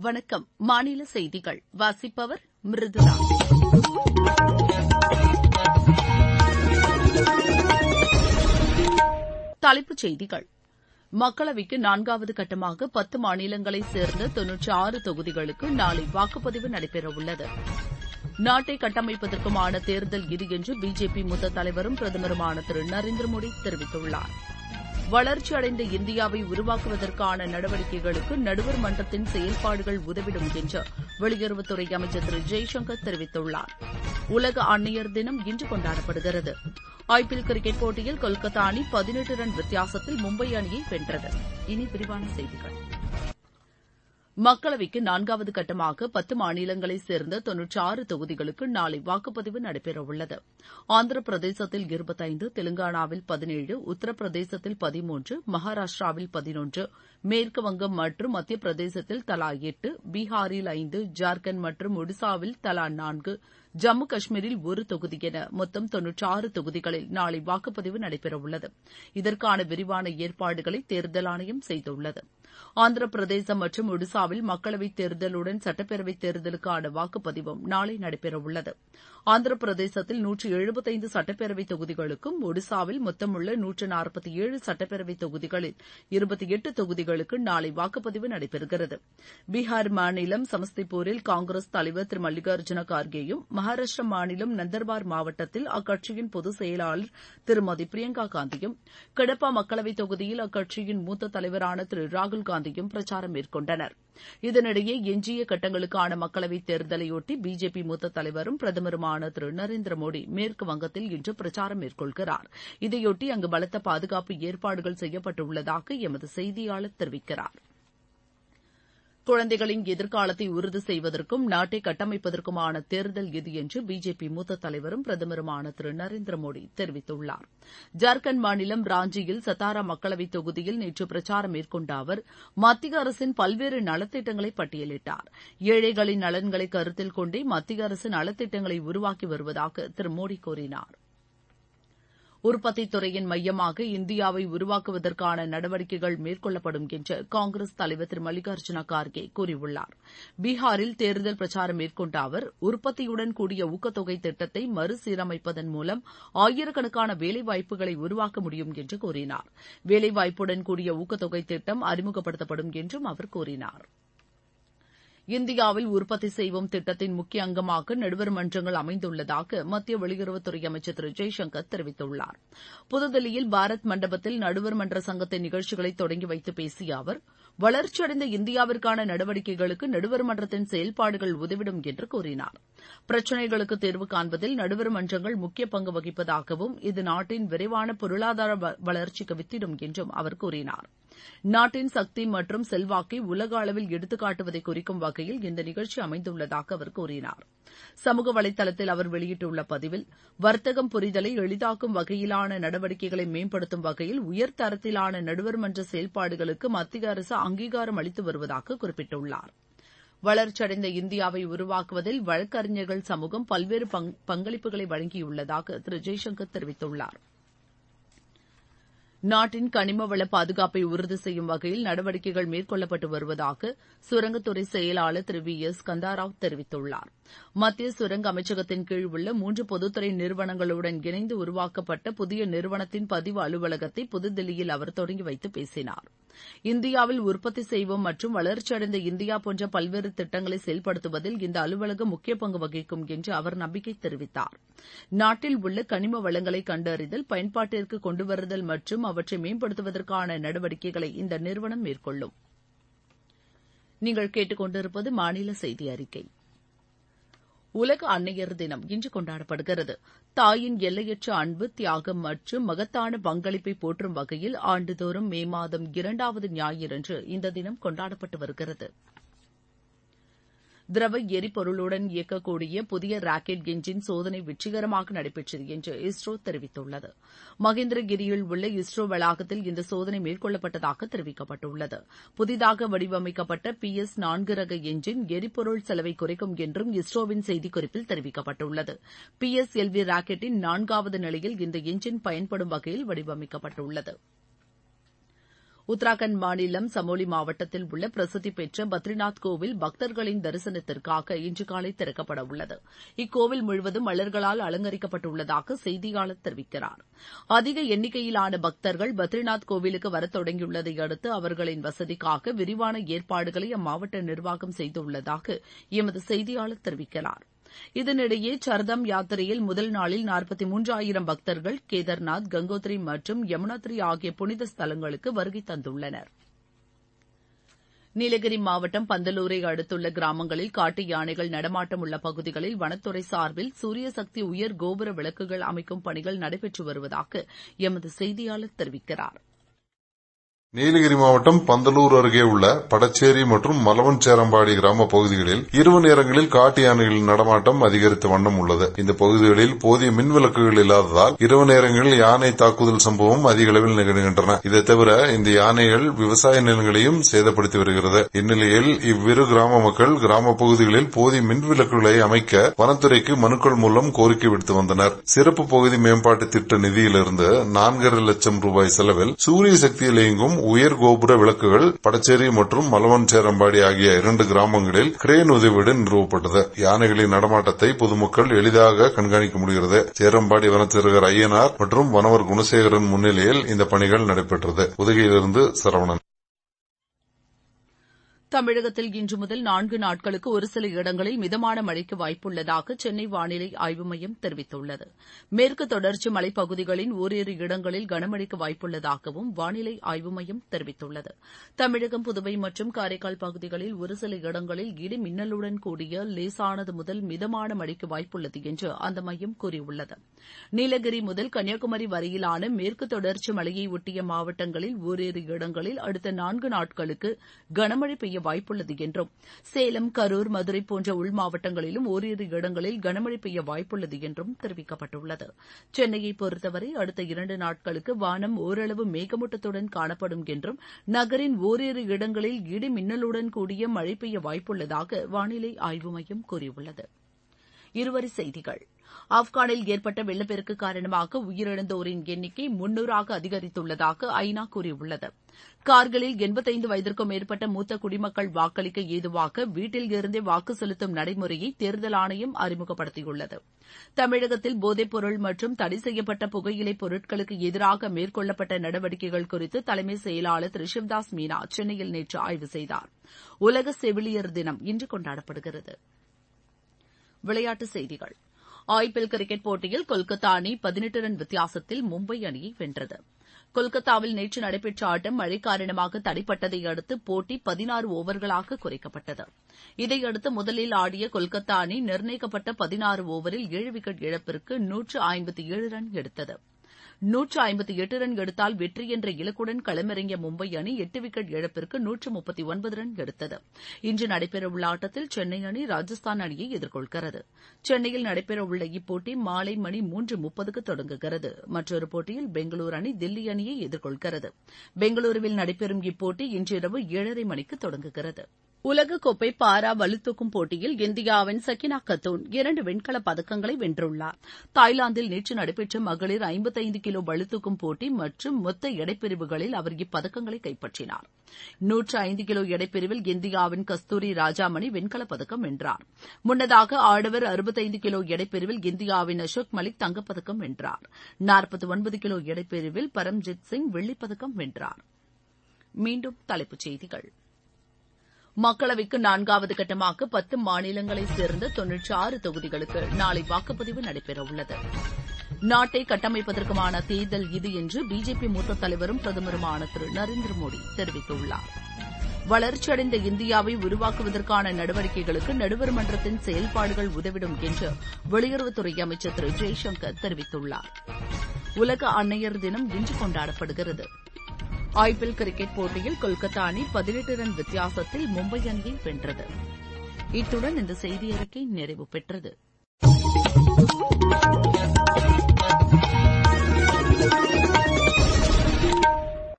வணக்கம் மாநில செய்திகள் வாசிப்பவர் மிருதுளா தலைப்புச் செய்திகள் மக்களவைக்கு நான்காவது கட்டமாக பத்து மாநிலங்களைச் சேர்ந்த தொன்னூற்றி ஆறு தொகுதிகளுக்கு நாளை வாக்குப்பதிவு நடைபெறவுள்ளது நாட்டை கட்டமைப்பதற்குமான தேர்தல் இது என்று பிஜேபி மூத்த தலைவரும் பிரதமருமான திரு நரேந்திர மோடி தெரிவித்துள்ளார் வளர்ச்சியடைந்த இந்தியாவை உருவாக்குவதற்கான நடவடிக்கைகளுக்கு நடுவர் மன்றத்தின் செயல்பாடுகள் உதவிடும் என்று வெளியுறவுத்துறை அமைச்சர் திரு ஜெய்சங்கர் தெரிவித்துள்ளார் உலக அன்னையர் தினம் இன்று கொண்டாடப்படுகிறது ஐபிஎல் கிரிக்கெட் போட்டியில் கொல்கத்தா அணி பதினெட்டு ரன் வித்தியாசத்தில் மும்பை அணியை வென்றது இனி விரிவான செய்திகள் மக்களவைக்கு நான்காவது கட்டமாக பத்து மாநிலங்களைச் சேர்ந்த தொன்னூற்றி ஆறு தொகுதிகளுக்கு நாளை வாக்குப்பதிவு நடைபெறவுள்ளது ஆந்திர பிரதேசத்தில் இருபத்தைந்து தெலங்கானாவில் பதினேழு உத்தரப்பிரதேசத்தில் பதிமூன்று மகாராஷ்டிராவில் பதினொன்று மேற்குவங்கம் மற்றும் மத்திய பிரதேசத்தில் தலா எட்டு பீகாரில் ஐந்து ஜார்க்கண்ட் மற்றும் ஒடிசாவில் தலா நான்கு ஜம்மு காஷ்மீரில் ஒரு தொகுதி என மொத்தம் தொன்னூற்றி ஆறு தொகுதிகளில் நாளை வாக்குப்பதிவு நடைபெறவுள்ளது இதற்கான விரிவான ஏற்பாடுகளை தேர்தல் ஆணையம் செய்துள்ளது ஆந்திர பிரதேசம் மற்றும் ஒடிசாவில் மக்களவைத் தேர்தலுடன் சட்டப்பேரவைத் தேர்தலுக்கான வாக்குப்பதிவும் நாளை நடைபெறவுள்ளது ஆந்திர பிரதேசத்தில் நூற்று எழுபத்தைந்து சட்டப்பேரவைத் தொகுதிகளுக்கும் ஒடிசாவில் மொத்தமுள்ள நூற்று நாற்பத்தி ஏழு சட்டப்பேரவைத் தொகுதிகளில் இருபத்தி எட்டு தொகுதிகளுக்கு நாளை வாக்குப்பதிவு நடைபெறுகிறது பீகார் மாநிலம் சமஸ்திபூரில் காங்கிரஸ் தலைவர் திரு மல்லிகார்ஜுன கார்கேயும் மகாராஷ்டிர மாநிலம் நந்தர்பார் மாவட்டத்தில் அக்கட்சியின் பொதுச் செயலாளர் திருமதி பிரியங்கா காந்தியும் கடப்பா மக்களவைத் தொகுதியில் அக்கட்சியின் மூத்த தலைவரான திரு ராகுல் காந்தியும் பிரச்சாரம் மேற்கொண்டனர் இதனிடையே எஞ்சிய கட்டங்களுக்கான மக்களவைத் தேர்தலையொட்டி பிஜேபி மூத்த தலைவரும் பிரதமருமான திரு நரேந்திர மோடி மேற்கு வங்கத்தில் இன்று பிரச்சாரம் மேற்கொள்கிறார் இதையொட்டி அங்கு பலத்த பாதுகாப்பு ஏற்பாடுகள் செய்யப்பட்டுள்ளதாக எமது செய்தியாளர் தெரிவிக்கிறார் குழந்தைகளின் எதிர்காலத்தை உறுதி செய்வதற்கும் நாட்டை கட்டமைப்பதற்குமான தேர்தல் இது என்று பிஜேபி மூத்த தலைவரும் பிரதமருமான திரு நரேந்திர மோடி தெரிவித்துள்ளார் ஜார்க்கண்ட் மாநிலம் ராஞ்சியில் சத்தாரா மக்களவைத் தொகுதியில் நேற்று பிரச்சாரம் மேற்கொண்ட அவர் மத்திய அரசின் பல்வேறு நலத்திட்டங்களை பட்டியலிட்டார் ஏழைகளின் நலன்களை கருத்தில் கொண்டே மத்திய அரசு நலத்திட்டங்களை உருவாக்கி வருவதாக திரு மோடி கூறினார் உற்பத்தித் துறையின் மையமாக இந்தியாவை உருவாக்குவதற்கான நடவடிக்கைகள் மேற்கொள்ளப்படும் என்று காங்கிரஸ் தலைவர் திரு மல்லிகார்ஜுன கார்கே கூறியுள்ளார் பீகாரில் தேர்தல் பிரச்சாரம் மேற்கொண்ட அவர் உற்பத்தியுடன் கூடிய ஊக்கத்தொகை திட்டத்தை மறுசீரமைப்பதன் மூலம் ஆயிரக்கணக்கான வேலைவாய்ப்புகளை உருவாக்க முடியும் என்று கூறினார் வேலைவாய்ப்புடன் கூடிய ஊக்கத்தொகை திட்டம் அறிமுகப்படுத்தப்படும் என்றும் அவர் கூறினார் இந்தியாவில் உற்பத்தி செய்வோம் திட்டத்தின் முக்கிய அங்கமாக நடுவர் மன்றங்கள் அமைந்துள்ளதாக மத்திய வெளியுறவுத்துறை அமைச்சர் திரு ஜெய்சங்கர் தெரிவித்துள்ளார் புதுதில்லியில் பாரத் மண்டபத்தில் நடுவர் மன்ற சங்கத்தின் நிகழ்ச்சிகளை தொடங்கி வைத்து பேசிய அவர் வளர்ச்சியடைந்த இந்தியாவிற்கான நடவடிக்கைகளுக்கு நடுவர் மன்றத்தின் செயல்பாடுகள் உதவிடும் என்று கூறினார் பிரச்சினைகளுக்கு தீர்வு காண்பதில் நடுவர் மன்றங்கள் முக்கிய பங்கு வகிப்பதாகவும் இது நாட்டின் விரைவான பொருளாதார வளர்ச்சிக்கு வித்திடும் என்றும் அவர் கூறினார் நாட்டின் சக்தி மற்றும் செல்வாக்கை உலக அளவில் எடுத்துக்காட்டுவதை குறிக்கும் வகையில் இந்த நிகழ்ச்சி அமைந்துள்ளதாக அவர் கூறினார் சமூக வலைதளத்தில் அவர் வெளியிட்டுள்ள பதிவில் வர்த்தகம் புரிதலை எளிதாக்கும் வகையிலான நடவடிக்கைகளை மேம்படுத்தும் வகையில் உயர்தரத்திலான நடுவர் மன்ற செயல்பாடுகளுக்கு மத்திய அரசு அங்கீகாரம் அளித்து வருவதாக குறிப்பிட்டுள்ளார் வளர்ச்சியடைந்த இந்தியாவை உருவாக்குவதில் வழக்கறிஞர்கள் சமூகம் பல்வேறு பங்களிப்புகளை வழங்கியுள்ளதாக திரு ஜெய்சங்கர் தெரிவித்துள்ளார் நாட்டின் கனிம வள பாதுகாப்பை உறுதி செய்யும் வகையில் நடவடிக்கைகள் மேற்கொள்ளப்பட்டு வருவதாக சுரங்கத்துறை செயலாளர் திரு வி எஸ் கந்தாராவ் தெரிவித்துள்ளார் மத்திய சுரங்க அமைச்சகத்தின் கீழ் உள்ள மூன்று பொதுத்துறை நிறுவனங்களுடன் இணைந்து உருவாக்கப்பட்ட புதிய நிறுவனத்தின் பதிவு அலுவலகத்தை புதுதில்லியில் அவர் தொடங்கி வைத்து பேசினார் இந்தியாவில் உற்பத்தி செய்வோம் மற்றும் வளர்ச்சியடைந்த இந்தியா போன்ற பல்வேறு திட்டங்களை செயல்படுத்துவதில் இந்த அலுவலகம் முக்கிய பங்கு வகிக்கும் என்று அவர் நம்பிக்கை தெரிவித்தார் நாட்டில் உள்ள கனிம வளங்களை கண்டறிதல் பயன்பாட்டிற்கு கொண்டுவருதல் மற்றும் அவற்றை மேம்படுத்துவதற்கான நடவடிக்கைகளை இந்த நிறுவனம் மேற்கொள்ளும் நீங்கள் கேட்டுக்கொண்டிருப்பது மாநில செய்தி அறிக்கை உலக அன்னையர் தினம் இன்று கொண்டாடப்படுகிறது தாயின் எல்லையற்ற அன்பு தியாகம் மற்றும் மகத்தான பங்களிப்பை போற்றும் வகையில் ஆண்டுதோறும் மே மாதம் இரண்டாவது ஞாயிறன்று இந்த தினம் கொண்டாடப்பட்டு வருகிறது திரவ எரிபொருளுடன் இயக்கக்கூடிய புதிய ராக்கெட் என்ஜின் சோதனை வெற்றிகரமாக நடைபெற்றது என்று இஸ்ரோ தெரிவித்துள்ளது மகேந்திரகிரியில் உள்ள இஸ்ரோ வளாகத்தில் இந்த சோதனை மேற்கொள்ளப்பட்டதாக தெரிவிக்கப்பட்டுள்ளது புதிதாக வடிவமைக்கப்பட்ட பி எஸ் நான்கு ரக என்ஜின் எரிபொருள் செலவை குறைக்கும் என்றும் இஸ்ரோவின் செய்திக்குறிப்பில் தெரிவிக்கப்பட்டுள்ளது பி எஸ் எல் வி ராக்கெட்டின் நான்காவது நிலையில் இந்த என்ஜின் பயன்படும் வகையில் வடிவமைக்கப்பட்டுள்ளது உத்தராகண்ட் மாநிலம் சமோலி மாவட்டத்தில் உள்ள பிரசித்தி பெற்ற பத்ரிநாத் கோவில் பக்தர்களின் தரிசனத்திற்காக இன்று காலை திறக்கப்பட உள்ளது இக்கோவில் முழுவதும் மலர்களால் அலங்கரிக்கப்பட்டுள்ளதாக செய்தியாளர் தெரிவிக்கிறார் அதிக எண்ணிக்கையிலான பக்தர்கள் பத்ரிநாத் கோவிலுக்கு வரத் தொடங்கியுள்ளதை அடுத்து அவர்களின் வசதிக்காக விரிவான ஏற்பாடுகளை அம்மாவட்ட நிர்வாகம் செய்துள்ளதாக எமது செய்தியாளர் தெரிவிக்கிறார் இதனிடையே சர்தம் யாத்திரையில் முதல் நாளில் நாற்பத்தி மூன்றாயிரம் பக்தர்கள் கேதார்நாத் கங்கோத்ரி மற்றும் யமுனோத்ரி ஆகிய புனித ஸ்தலங்களுக்கு வருகை தந்துள்ளனர் நீலகிரி மாவட்டம் பந்தலூரை அடுத்துள்ள கிராமங்களில் காட்டு யானைகள் நடமாட்டம் உள்ள பகுதிகளில் வனத்துறை சார்பில் சூரிய சக்தி உயர் கோபுர விளக்குகள் அமைக்கும் பணிகள் நடைபெற்று வருவதாக எமது செய்தியாளர் தெரிவிக்கிறார் நீலகிரி மாவட்டம் பந்தலூர் அருகே உள்ள படச்சேரி மற்றும் மலவன் சேரம்பாடி கிராம பகுதிகளில் இரவு நேரங்களில் காட்டு யானைகளின் நடமாட்டம் அதிகரித்த வண்ணம் உள்ளது இந்த பகுதிகளில் போதிய மின் விளக்குகள் இல்லாததால் இரவு நேரங்களில் யானை தாக்குதல் சம்பவம் அதிக அளவில் நிகழ்கின்றன இதை தவிர இந்த யானைகள் விவசாய நிலங்களையும் சேதப்படுத்தி வருகிறது இந்நிலையில் இவ்விரு கிராம மக்கள் கிராம பகுதிகளில் போதிய மின் விளக்குகளை அமைக்க வனத்துறைக்கு மனுக்கள் மூலம் கோரிக்கை விடுத்து வந்தனர் சிறப்பு பகுதி மேம்பாட்டு திட்ட நிதியிலிருந்து நான்கரை லட்சம் ரூபாய் செலவில் சூரிய சக்தியில் இயங்கும் உயர் கோபுர விளக்குகள் படச்சேரி மற்றும் மலவன் சேரம்பாடி ஆகிய இரண்டு கிராமங்களில் கிரேன் உதவியுடன் நிறுவப்பட்டது யானைகளின் நடமாட்டத்தை பொதுமக்கள் எளிதாக கண்காணிக்க முடிகிறது சேரம்பாடி வனச்சேரகர் ஐயனார் மற்றும் வனவர் குணசேகரன் முன்னிலையில் இந்த பணிகள் நடைபெற்றது உதகையிலிருந்து சரவணன் தமிழகத்தில் இன்று முதல் நான்கு நாட்களுக்கு ஒரு சில இடங்களில் மிதமான மழைக்கு வாய்ப்புள்ளதாக சென்னை வானிலை ஆய்வு மையம் தெரிவித்துள்ளது மேற்கு தொடர்ச்சி மலைப்பகுதிகளின் ஓரிரு இடங்களில் கனமழைக்கு வாய்ப்புள்ளதாகவும் வானிலை ஆய்வு மையம் தெரிவித்துள்ளது தமிழகம் புதுவை மற்றும் காரைக்கால் பகுதிகளில் ஒரு சில இடங்களில் இடி மின்னலுடன் கூடிய லேசானது முதல் மிதமான மழைக்கு வாய்ப்புள்ளது என்று அந்த மையம் கூறியுள்ளது நீலகிரி முதல் கன்னியாகுமரி வரையிலான மேற்கு தொடர்ச்சி மலையை ஒட்டிய மாவட்டங்களில் ஓரிரு இடங்களில் அடுத்த நான்கு நாட்களுக்கு கனமழை பெய்ய வாய்ப்புள்ளது என்றும் சேலம் கரூர் மதுரை போன்ற உள் மாவட்டங்களிலும் ஓரிரு இடங்களில் கனமழை பெய்ய வாய்ப்புள்ளது என்றும் தெரிவிக்கப்பட்டுள்ளது சென்னையை பொறுத்தவரை அடுத்த இரண்டு நாட்களுக்கு வானம் ஓரளவு மேகமூட்டத்துடன் காணப்படும் என்றும் நகரின் ஓரிரு இடங்களில் இடி மின்னலுடன் கூடிய மழை பெய்ய வாய்ப்புள்ளதாக வானிலை ஆய்வு மையம் கூறியுள்ளது இருவரி செய்திகள் ஆப்கானில் ஏற்பட்ட வெள்ளப்பெருக்கு காரணமாக உயிரிழந்தோரின் எண்ணிக்கை முன்னூறாக அதிகரித்துள்ளதாக ஐநா கூறியுள்ளது கார்கிலில் எண்பத்தைந்து வயதிற்கும் மேற்பட்ட மூத்த குடிமக்கள் வாக்களிக்க ஏதுவாக வீட்டில் இருந்தே வாக்கு செலுத்தும் நடைமுறையை தேர்தல் ஆணையம் அறிமுகப்படுத்தியுள்ளது தமிழகத்தில் போதைப்பொருள் மற்றும் தடை செய்யப்பட்ட புகையிலை பொருட்களுக்கு எதிராக மேற்கொள்ளப்பட்ட நடவடிக்கைகள் குறித்து தலைமை செயலாளர் திரு சிவ்தாஸ் மீனா சென்னையில் நேற்று ஆய்வு செய்தார் உலக செவிலியர் தினம் இன்று கொண்டாடப்படுகிறது விளையாட்டுச் செய்திகள் ஐபிஎல் கிரிக்கெட் போட்டியில் கொல்கத்தா அணி பதினெட்டு ரன் வித்தியாசத்தில் மும்பை அணியை வென்றது கொல்கத்தாவில் நேற்று நடைபெற்ற ஆட்டம் மழை காரணமாக தடைப்பட்டதை அடுத்து போட்டி பதினாறு ஓவர்களாக குறைக்கப்பட்டது இதையடுத்து முதலில் ஆடிய கொல்கத்தா அணி நிர்ணயிக்கப்பட்ட பதினாறு ஓவரில் ஏழு விக்கெட் இழப்பிற்கு நூற்று ஐம்பத்தி ஏழு ரன் எடுத்தது நூற்று ஐம்பத்தி எட்டு ரன் எடுத்தால் வெற்றி என்ற இலக்குடன் களமிறங்கிய மும்பை அணி எட்டு விக்கெட் இழப்பிற்கு நூற்று முப்பத்தி ஒன்பது ரன் எடுத்தது இன்று நடைபெறவுள்ள ஆட்டத்தில் சென்னை அணி ராஜஸ்தான் அணியை எதிர்கொள்கிறது சென்னையில் நடைபெறவுள்ள இப்போட்டி மாலை மணி மூன்று முப்பதுக்கு தொடங்குகிறது மற்றொரு போட்டியில் பெங்களூரு அணி தில்லி அணியை எதிர்கொள்கிறது பெங்களூருவில் நடைபெறும் இப்போட்டி இன்றிரவு ஏழரை மணிக்கு தொடங்குகிறது உலகக்கோப்பை பாரா வலுத்தூக்கும் போட்டியில் இந்தியாவின் சக்கினா கத்தூன் இரண்டு வெண்கலப் பதக்கங்களை வென்றுள்ளார் தாய்லாந்தில் நேற்று நடைபெற்ற மகளிர் ஐம்பத்தைந்து கிலோ பளுதூக்கும் போட்டி மற்றும் மொத்த எடைப்பிரிவுகளில் அவர் இப்பதக்கங்களை கைப்பற்றினார் நூற்று ஐந்து கிலோ எடைப்பிரிவில் இந்தியாவின் கஸ்தூரி ராஜாமணி வெண்கலப் பதக்கம் வென்றார் முன்னதாக ஆடவர் அறுபத்தைந்து கிலோ எடைப்பிரிவில் இந்தியாவின் அசோக் மலிக் தங்கப்பதக்கம் வென்றார் நாற்பத்தி ஒன்பது கிலோ எடைப்பிரிவில் பரம்ஜித் சிங் வெள்ளிப்பதக்கம் வென்றார் மீண்டும் தலைப்புச் செய்திகள் மக்களவைக்கு நான்காவது கட்டமாக பத்து மாநிலங்களைச் சேர்ந்த தொன்னூற்றி ஆறு தொகுதிகளுக்கு நாளை வாக்குப்பதிவு நடைபெறவுள்ளது நாட்டை கட்டமைப்பதற்குமான தேர்தல் இது என்று பிஜேபி மூத்த தலைவரும் பிரதமருமான திரு நரேந்திர மோடி தெரிவித்துள்ளார் வளர்ச்சியடைந்த இந்தியாவை உருவாக்குவதற்கான நடவடிக்கைகளுக்கு நடுவர் மன்றத்தின் செயல்பாடுகள் உதவிடும் என்று வெளியுறவுத்துறை அமைச்சர் திரு ஜெய்சங்கர் தெரிவித்துள்ளார் உலக அன்னையர் தினம் இன்று கொண்டாடப்படுகிறது ஐபிஎல் கிரிக்கெட் போட்டியில் கொல்கத்தா அணி பதினெட்டு ரன் வித்தியாசத்தில் மும்பை அணியை வென்றது இத்துடன் இந்த செய்தியறிக்கை நிறைவு பெற்றது